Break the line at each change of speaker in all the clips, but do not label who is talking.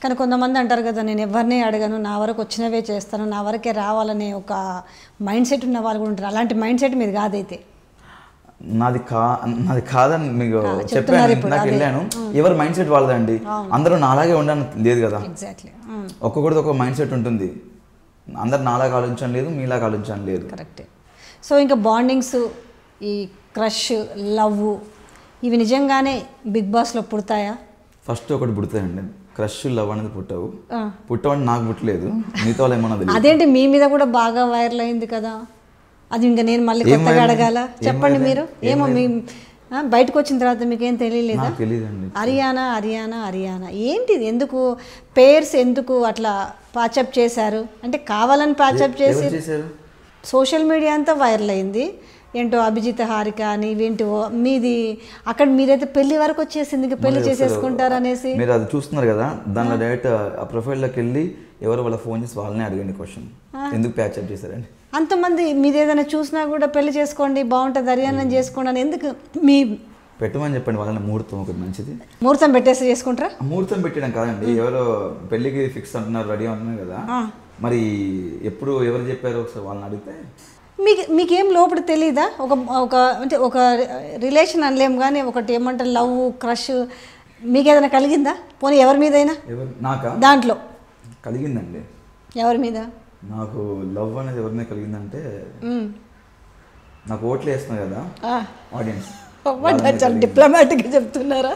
కానీ కొంతమంది అంటారు కదా నేను ఎవరిని అడగను నా వరకు వచ్చినవే చేస్తాను నా వరకే రావాలనే ఒక మైండ్ సెట్ ఉన్న వాళ్ళు కూడా ఉంటారు అలాంటి మైండ్ సెట్ మీది కాదైతే
నాది కా నాది కాదని మీకు
చెప్తున్నారు
చెప్పాను
ఇప్పుడు,
నాకు
అదే.
వెళ్ళాను ఎవరి మైండ్ సెట్ వాళ్ళదండి అందరూ నాలాగే ఉండని లేదు కదా
ఎగ్జాక్ట్లీ
ఒక్కొక్కరిది ఒక మైండ్ సెట్ ఉంటుంది అందరు నాలాగా ఆలోచించడం లేదు మీలాగా ఆలోచించడం లేదు
కరెక్టే సో ఇంకా బాండింగ్స్ ఈ క్రష్ లవ్ ఇవి నిజంగానే బిగ్ బాస్లో పుడతాయా
ఫస్ట్ ఒకటి పుడతాయండి క్రష్ లవ్ అనేది పుట్టవు
ఆ.
పుట్టవని నాకు పుట్టలేదు మిగతా వాళ్ళు ఏమన్నా తెలియదు
అదేంటి మీ మీద కూడా బాగా వైరల్ అయింది కదా అది ఇంకా నేను మళ్ళీ
ఏం
కొత్తగా
వైరల్?
అడగాల
ఏం
చెప్పండి
వైరల్?
మీరు
ఏం
ఏమో మీ ఆ, బయటకు వచ్చిన తర్వాత మీకేం తెలియలేదా
నాకు తెలియదండి
హర్యానా హర్యానా హర్యానా ఏంటిది ఎందుకు పేర్స్ ఎందుకు అట్లా పాచప్ చేశారు అంటే కావాలని పాచప్ చేసి
ఎవరు చేశారు
సోషల్ మీడియా అంతా వైరల్ అయింది ఏంటో అభిజిత్ హారిక అని ఇవేంటివో మీది అక్కడ మీరైతే పెళ్లి వరకు వచ్చేసింది ఇంకా పెళ్లి
మరి ఒకసారి
చేసేసుకుంటారు అనేసి
మీరు అది చూస్తున్నారు కదా దానిలో డైరెక్ట్ ఆ ప్రొఫైల్లోకి వెళ్ళి ఎవరు వాళ్ళ ఫోన్ చేసి వాళ్ళనే అడగండి క్వశ్చన్ ఎందుకు ప్యాచ్ అప్ చేశారండి
అంతమంది మీది ఏదైనా చూసినా కూడా పెళ్లి చేసుకోండి బాగుంటుంది హర్యానా చేసుకోండి అని ఎందుకు మీ
పెట్టమని చెప్పండి వాళ్ళని ముహూర్తం ఒకటి మంచిది
ముహూర్తం పెట్టేసి చేసుకుంటారా
ఆ ముహూర్తం పెట్టడం కాదండి ఎవరో పెళ్ళికి ఫిక్స్ అంటున్నారు రెడీ అంటున్నారు కదా
ఆ.
మరి ఎప్పుడు ఎవరు చెప్పారు ఒకసారి వాళ్ళని అడిగితే
మీకు మీకేం లోపల తెలియదా ఒక ఒక అంటే ఒక రిలేషన్ అనలేం కానీ ఒకటి ఏమంటారు లవ్ క్రష్ మీకు ఏదైనా కలిగిందా పోనీ ఎవరి మీదైనా
ఎవరు నాకా
దాంట్లో
కలిగిందండి
ఎవరి మీద
నాకు లవ్ అనేది ఎవరి మీద కలిగిందంటే
మ్మ్.
నాకు ఓట్లు వేస్తున్నారు కదా
ఆ.
ఆడియన్స్
అవ్వ, చాలా డిప్లొమాటిక్గా చెప్తున్నారా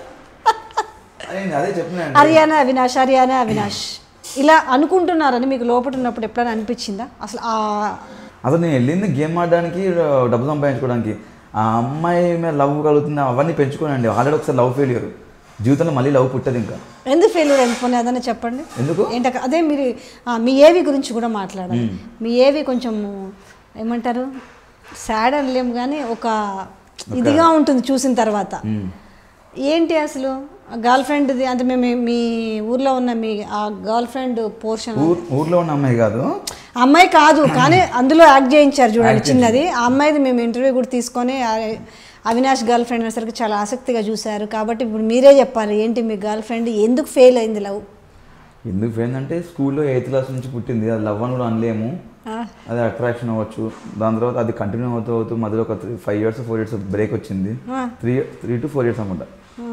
అదే చెప్తున్నాను
హర్యానా అవినాష్ హర్యానా అవినాష్ ఇలా అనుకుంటున్నారని మీకు లోపల ఉన్నప్పుడు ఎప్పుడైనా అనిపించిందా అసలు ఆ
అసలు నేను వెళ్ళింది గేమ్ ఆడడానికి డబ్బు సంపాదించుకోవడానికి ఆ అమ్మాయి మీద లవ్ కలుగుతుంది అవన్నీ పెంచుకోనండి ఆల్రెడీ ఒకసారి లవ్ ఫెయిలియర్ జీవితంలో మళ్ళీ లవ్ పుట్టదు ఇంకా
ఎందుకు ఫెయిల్యూర్ అయిపోయినా అదన్నా చెప్పండి
ఎందుకు
ఏంట అదే మీరు ఆ, మీ ఏవి గురించి కూడా మాట్లాడాలి మీ ఏవి కొంచెం ఏమంటారు సాడ్ అనలేము కానీ ఒక ఇదిగా ఉంటుంది చూసిన తర్వాత
మ్మ్.
ఏంటి అసలు గర్ల్ ఫ్రెండ్ది అంటే మేము మీ ఊర్లో ఉన్న మీ ఆ గర్ల్ ఫ్రెండ్ పోర్షన్
ఊర్ ఊర్లో ఉన్న అమ్మాయి కాదు
అమ్మాయి కాదు కానీ అందులో యాక్ట్ చేయించారు చూడండి చిన్నది ఆ అమ్మాయిది మేము ఇంటర్వ్యూ కూడా తీసుకొని ఆ అవినాష్ గర్ల్ ఫ్రెండ్ అనేసరికి చాలా ఆసక్తిగా చూశారు కాబట్టి ఇప్పుడు మీరే చెప్పాలి ఏంటి మీ గర్ల్ ఫ్రెండ్ ఎందుకు ఫెయిల్ అయింది లవ్
ఎందుకు ఫ్రెండ్ అంటే స్కూల్లో ఎయిత్ క్లాస్ నుంచి పుట్టింది అది లవ్ అని కూడా అనలేము అది అట్రాక్షన్ అవ్వచ్చు దాని తర్వాత అది కంటిన్యూ అవుతూ అవుతూ మధ్యలో ఒక five years four years break వచ్చింది three three two four years అనమాట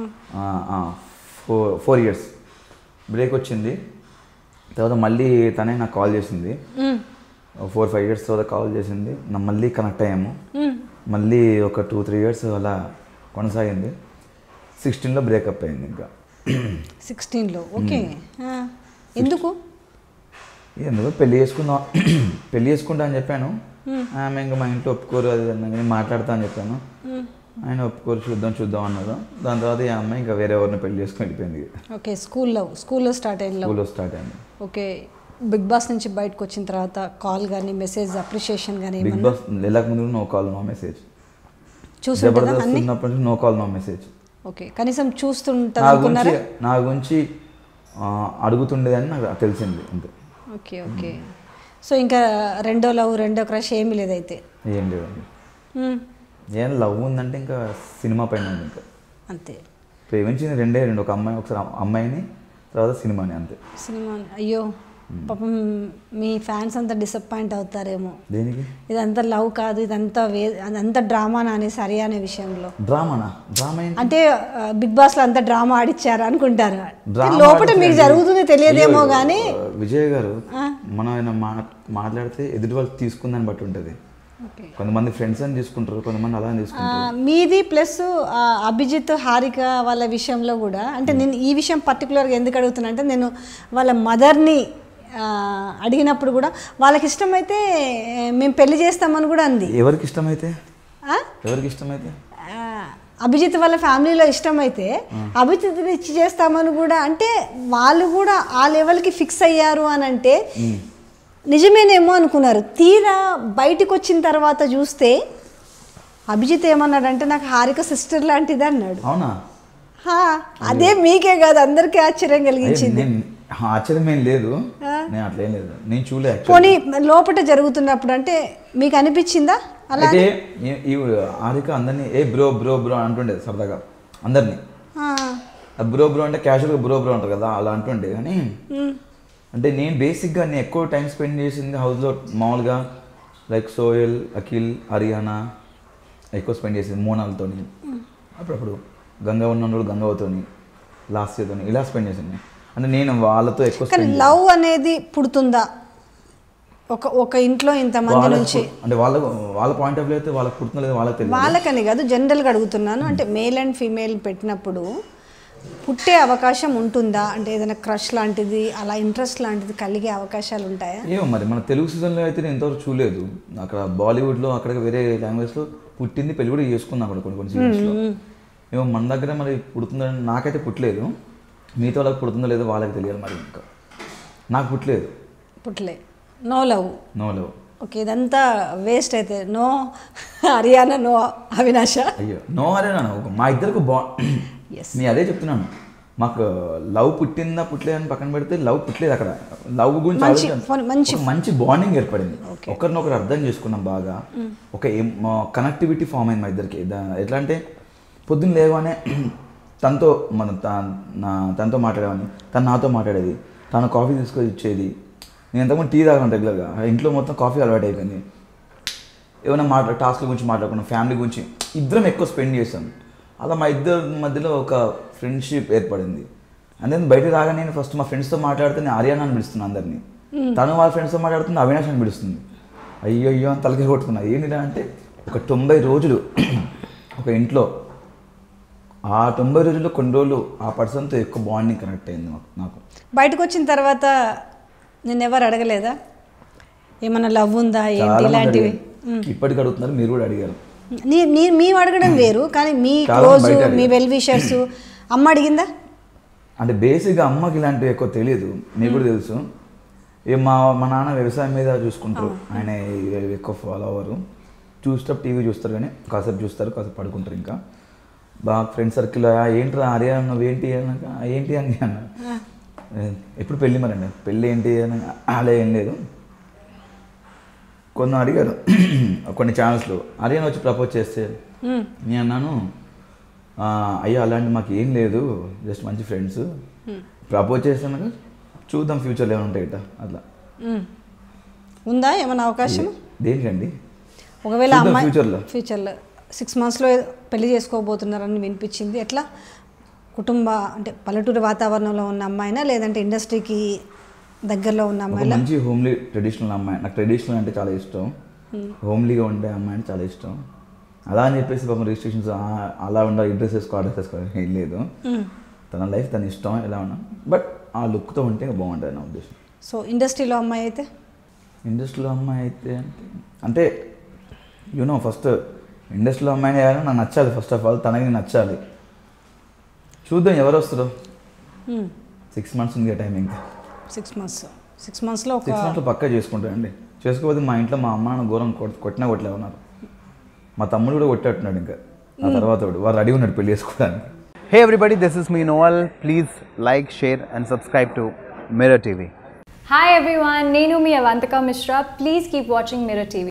ఫోర్ ఫోర్ ఇయర్స్ బ్రేక్ వచ్చింది తర్వాత మళ్ళీ తనే నాకు కాల్ చేసింది ఫోర్ ఫైవ్ ఇయర్స్ తర్వాత కాల్ చేసింది నా మళ్ళీ కనెక్ట్ అయ్యాము మళ్ళీ ఒక టూ త్రీ ఇయర్స్ అలా కొనసాగింది సిక్స్టీన్లో బ్రేకప్ అయింది ఇంకా
సిక్స్టీన్లో ఓకే ఎందుకు
ఎందుకు పెళ్లి చేసుకుందాం పెళ్లి చేసుకుంటా అని చెప్పాను ఆమె ఇంకా మా ఇంట్లో ఒప్పుకోరు అది ఇది అన్నా కానీ మాట్లాడతా అని చెప్పాను ఆయన ఒప్పుకోరు చూద్దాం చూద్దాం అన్నారు దాని తర్వాత ఈ అమ్మాయి ఇంకా వేరే ఎవరిని పెళ్లి చేసుకుని వెళ్ళిపోయింది
ఓకే స్కూల్లో స్కూల్లో స్టార్ట్ అయ్యింది లవ్
స్కూల్లో స్టార్ట్ అయింది
ఓకే బిగ్ బాస్ నుంచి బయటకు వచ్చిన తర్వాత కాల్ కానీ మెసేజ్ అప్రిషియేషన్ కానీ
బిగ్
ఏమన్నా
బాస్ వెళ్ళక ముందు నో కాల్ నో మెసేజ్
చూసుంటుందా
జబర్దస్త్
అన్ని
ఉన్నప్పటి నుంచి no call no message
okay కనీసం చూస్తుంటారు
నా
అనుకున్నారా
గురించి నా గురించి ఆ, అడుగుతుండేదని నాకు తెలిసింది అంతే
ఓకే ఓకే సో ఇంకా రెండో లవ్ రెండో క్రష్ ఏమీ లేదైతే
ఏం లేదండి
మ్మ్.
ఏం లవ్ ఉందంటే ఇంకా సినిమా పైన ఉంది ఇంకా
అంతే
ప్రేమించింది రెండే రెండు ఒక అమ్మాయి ఒకసారి అమ్మాయిని తర్వాత సినిమాని అంతే
సినిమా అయ్యో పాపం మీ ఫ్యాన్స్ అంతా డిసప్పాయింట్ అవుతారేమో
దేనికి
ఇదంతా లవ్ కాదు ఇదంతా వే అదంతా డ్రామా అనే సరి అనే విషయంలో
డ్రామానా డ్రామా ఏంటి
అంటే ఆ, బిగ్ బాస్ లో అంతా డ్రామా ఆడిచ్చారు అనుకుంటారు
డ్రామా
లోపల మీకు
ఆడుతున్నారండి.
జరుగుతుంది తెలియదేమో
అయ్యో,
కానీ
ఆ, విజయ్ గారు మనం ఏమైనా మా మాట్లాడితే ఎదుటి వాళ్ళు తీసుకుందని బట్టి ఉంటుంది
ఓకే
కొంతమంది ఫ్రెండ్స్ అని తీసుకుంటారు కొంతమంది అలా అని తీసుకుంటారు
మీది ప్లస్ అభిజిత్ హారిక వాళ్ళ విషయంలో కూడా అంటే నేను ఈ విషయం పర్టికులర్గా ఎందుకు అడుగుతున్నా అంటే నేను వాళ్ళ మదర్ని అడిగినప్పుడు కూడా వాళ్ళకి ఇష్టమైతే ఆ, మేము పెళ్లి చేస్తామని కూడా అంది
ఎవరికి ఇష్టమైతే
ఆ?
ఎవరికి ఇష్టమైతే
ఆ, అభిజిత్ వాళ్ళ ఫ్యామిలీలో ఇష్టమైతే అభిజిత్ని ఇచ్చి చేస్తామని కూడా అంటే వాళ్ళు కూడా ఆ లెవెల్కి ఫిక్స్ అయ్యారు అని అంటే నిజమేనేమో అనుకున్నారు తీరా బయటికి వచ్చిన తర్వాత చూస్తే అభిజిత్ ఏమన్నాడంటే నాకు హారిక సిస్టర్ లాంటిది అన్నాడు
అవునా
హా, అదే మీకే కాదు అందరికీ ఆశ్చర్యం
అయ్యో,
కలిగించింది
నేను ఆశ్చర్యం ఏం లేదు నేను అట్లేం లేదు నేను చూడలే actually.
పోనీ లోపల జరుగుతున్నప్పుడు అంటే మీకు అనిపించిందా అలా
అయితే ఈ- ఈ ఆరిక అందరినీ ఏ బ్రో బ్రో బ్రో అంటుండేది సరదాగా అందరినీ
ఆ,
అది బ్రో బ్రో అంటే క్యాజువల్గా బ్రో బ్రో అంటారు కదా అలా అంటుండే కానీ అంటే నేను బేసిక్గా నేను ఎక్కువ టైం స్పెండ్ చేసింది హౌస్లో మామూలుగా లైక్ సోయల్ అఖిల్ హరియానా ఎక్కువ స్పెండ్ చేసింది మోనాలతోని అప్పుడప్పుడు గంగా ఉన్నోడు గంగవతోని లాస్ట్ ఇయర్తోని ఇలా స్పెండ్ చేసింది అంటే నేను వాళ్ళతో ఎక్కువ
కానీ
స్పెండ్
లవ్ అనేది పుడుతుందా ఒక ఒక ఇంట్లో ఇంతమంది
వాళ్ళకు
నుంచి
అంటే వాళ్ళ వాళ్ళ పాయింట్ ఆఫ్ వ్యూ అయితే వాళ్ళకి పుడుతుందో లేదో వాళ్ళకి తెలియదు
వాళ్ళకని కాదు జనరల్గా అడుగుతున్నాను అంటే మేల్ అండ్ ఫీమేల్ పెట్టినప్పుడు పుట్టే అవకాశం ఉంటుందా అంటే ఏదైనా క్రష్ లాంటిది అలా ఇంట్రెస్ట్ లాంటిది కలిగే అవకాశాలు ఉంటాయా
ఏమో మరి మన తెలుగు సీజన్లో అయితే నేను ఇంతవరకు చూడలేదు అక్కడ బాలీవుడ్లో అక్కడ వేరే లాంగ్వేజ్లో పుట్టింది పెళ్లి కూడా చేసుకున్నా అక్కడ కొన్ని కొన్ని సీజన్స్లో ఏమో మన దగ్గర మరి పుడుతుందని నాకైతే పుట్టలేదు మీతో వాళ్ళకి పుడుతుందో లేదో వాళ్ళకి తెలియాలి మరి ఇంకా నాకు పుట్టలేదు
పుట్టలే no love
no love
okay ఇదంతా వేస్ట్ అయితే నో హర్యానా నో అవినాష
అయ్యో నో అరే నాన్న ఒక మా ఇద్దరికి బా
Yes.
నేను అదే చెప్తున్నాను మాకు లవ్ పుట్టిందా పుట్టలేదని పక్కన పెడితే లవ్ పుట్టలేదు అక్కడ లవ్ గురించి
మంచి-
ఆలోచించాను.
మంచి-
ఒక మంచి బాండింగ్ ఏర్పడింది ఒకరినొకరు అర్థం చేసుకున్నాం బాగా ఒక కనెక్టివిటీ ఫామ్ అయింది మా ఇద్దరికి దా- ఎట్లా అంటే పొద్దున్న లేవగానే తనతో మన తా- నా తనతో మాట్లాడేవాడిని తను నాతో మాట్లాడేది తను కాఫీ తీసుకొని ఇచ్చేది నేను ఎంతమంది టీ తాగాను రెగ్యులర్గా ఇంట్లో మొత్తం కాఫీ అలవాటు అయిపోయింది ఏమైనా మాట్లా టాస్క్ల గురించి మాట్లాడుకున్నాం ఫ్యామిలీ గురించి ఇద్దరం ఎక్కువ స్పెండ్ చేస్తాం అలా మా ఇద్దరి మధ్యలో ఒక ఫ్రెండ్షిప్ ఏర్పడింది అండ్ దెన్ బయట రాగానే నేను ఫస్ట్ మా ఫ్రెండ్స్తో మాట్లాడితే నేను ఆర్యానా అని పిలుస్తున్నాను అందరినీ తను వాళ్ళ ఫ్రెండ్స్తో మాట్లాడుతుంది అవినాష్ అని పిలుస్తుంది అయ్యో అయ్యో అని తలకి కొట్టుకున్నా ఏంటిరా అంటే ఒక తొంభై రోజులు ఒక ఇంట్లో ఆ తొంభై రోజుల్లో కొన్ని రోజులు ఆ పర్సన్తో ఎక్కువ బాండింగ్ కనెక్ట్ అయింది మాకు నాకు
బయటకు వచ్చిన తర్వాత నేను ఎవరు అడగలేదా ఏమన్నా లవ్ ఉందా ఏంటి
చాలా మంది
ఇలాంటివి
అడిగారు. ఇప్పటికి అడుగుతున్నారు మీరు కూడా అడిగారు
నీ నీ మేము అడగడం వేరు కానీ మీ
చాలా
క్లోజ్
బయట
మీ
అడిగారు.
వెల్ విషర్స్ అమ్మ అడిగిందా
అంటే బేసిక్గా అమ్మకి ఇలాంటివి ఎక్కువ తెలియదు మీకు కూడా తెలుసు ఏ మా మా నాన్న వ్యవసాయం మీద చూసుకుంటారు ఆయన ఇవి ఎక్కువ ఫాలో అవ్వరు చూస్తే టీవీ చూస్తారు కానీ కాసేపు చూస్తారు కాసేపు పడుకుంటారు ఇంకా బాగా ఫ్రెండ్ సర్కిల్ ఏంట్రా ఆర్య నువ్వేంటి అన్నాక "ఆ, ఏంటి అని అన్న ఎప్పుడు పెళ్ళి మరండి పెళ్ళి ఏంటి అని అలా ఏం లేదు కొన్ని అడిగారు కొన్ని ఛానల్స్లో ఆర్యన్ వచ్చి ప్రపోజ్ చేస్తే నేను అన్నాను "ఆ, అయ్యో అలాంటి మాకు ఏం లేదు జస్ట్ మంచి ఫ్రెండ్స్ ప్రపోజ్ చేస్తాను చూద్దాం ఫ్యూచర్లో ఏమైనా ఉంటాయి ఇట్లా అట్లా
ఉమ్. ఉందా ఏమైనా అవకాశం
దేనికండి
ఒకవేళ
చూద్దాం
అమ్మాయి
ఫ్యూచర్లో.
ఫ్యూచర్లో సిక్స్ మంత్స్లో పెళ్లి చేసుకోబోతున్నారని వినిపించింది ఎట్లా కుటుంబ అంటే పల్లెటూరు వాతావరణంలో ఉన్న అమ్మాయినా లేదంటే ఇండస్ట్రీకి దగ్గరలో ఉన్న
ఒక
అమ్మాయిలా
మంచి హోమ్లీ ట్రెడిషనల్ అమ్మాయి నాకు ట్రెడిషనల్ అంటే చాలా ఇష్టం హోమ్లీగా ఉండే అమ్మాయి అంటే చాలా ఇష్టం అలా అని చెప్పేసి పాపం రిస్ట్రిక్షన్స్ అలా ఉండాలి ఈ డ్రెస్ వేసుకో ఆ డ్రెస్ వేసుకో ఏం లేదు తన లైఫ్ తన ఇష్టం ఎలా ఉన్నా బట్ ఆ లుక్తో ఉంటే బాగుంటుంది నా ఉద్దేశం
సో ఇండస్ట్రీలో అమ్మాయి అయితే
ఇండస్ట్రీలో అమ్మాయి అయితే అంటే అంటే యూనో ఫస్ట్ ఇండస్ట్రీలో అమ్మాయిని వేయాలని నాకు నచ్చాలి ఫస్ట్ ఆఫ్ ఆల్ తనకి నచ్చాలి చూద్దాం ఎవరు వస్తారో సిక్స్ మంత్స్ ఉంది టైం ఇంకా
సిక్స్ మంత్స్ సిక్స్ మంత్స్లో ఒక
సిక్స్ మంత్స్లో పక్కా చేసుకుంటానండి చేసుకోకపోతే మా ఇంట్లో మా అమ్మ నాన్న ఘోరం కొట్- కొట్టినా కొట్టలే ఉన్నారు మా తమ్ముడు కూడా కొట్టేట్టున్నాడు ఇంకా ఆ తర్వాత వాడు వాడు రెడీ ఉన్నాడు పెళ్లి చేసుకోవడానికి
Hey everybody, this is me Noel. Please like, share, and subscribe to Mirror TV.
Hi everyone, Nenu mi Avantika Mishra. Please keep watching Mirror TV.